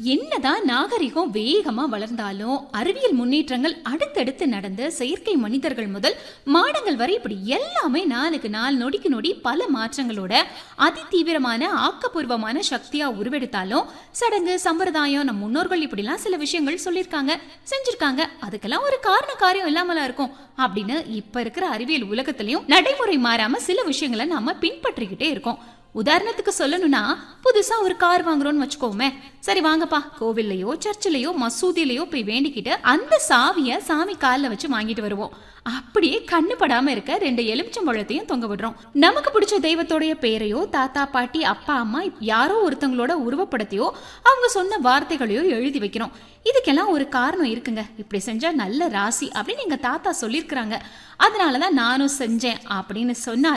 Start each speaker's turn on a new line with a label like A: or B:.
A: என்னதான் நாகரிகம் வேகமா வளர்ந்தாலும் அறிவியல் முன்னேற்றங்கள் அடுத்தடுத்து நடந்து செயற்கை மனிதர்கள் முதல் மாடங்கள் வரை இப்படி எல்லாமே நாளுக்கு நாள் நொடிக்கு நொடி பல மாற்றங்களோட அதி தீவிரமான ஆக்கப்பூர்வமான சக்தியா உருவெடுத்தாலும் சடங்கு சம்பிரதாயம் நம் முன்னோர்கள் இப்படிலாம் சில விஷயங்கள் சொல்லியிருக்காங்க செஞ்சிருக்காங்க அதுக்கெல்லாம் ஒரு காரண காரியம் இல்லாமலா இருக்கும் அப்படின்னு இப்ப இருக்கிற அறிவியல் உலகத்திலயும் நடைமுறை மாறாம சில விஷயங்களை நாம பின்பற்றிக்கிட்டே இருக்கோம் உதாரணத்துக்கு சொல்லணும்னா புதுசா ஒரு கார் வாங்குறோம்னு வச்சுக்கோமே சரி வாங்கப்பா கோவில்லையோ சர்ச்சிலையோ மசூதியிலையோ போய் வேண்டிக்கிட்டு அந்த சாவிய சாமி கால்ல வச்சு வாங்கிட்டு வருவோம் அப்படியே கண்ணு படாம இருக்க ரெண்டு எலுமிச்சம்பழத்தையும் தொங்க விடுறோம் நமக்கு பிடிச்ச தெய்வத்தோடைய பேரையோ தாத்தா பாட்டி அப்பா அம்மா யாரோ ஒருத்தங்களோட உருவப்படத்தையோ அவங்க சொன்ன வார்த்தைகளையோ எழுதி வைக்கிறோம் இதுக்கெல்லாம் ஒரு காரணம் இருக்குங்க இப்படி செஞ்சா நல்ல ராசி அப்படின்னு எங்க தாத்தா சொல்லியிருக்கிறாங்க அதனாலதான் நானும் செஞ்சேன் அப்படின்னு சொன்னாரு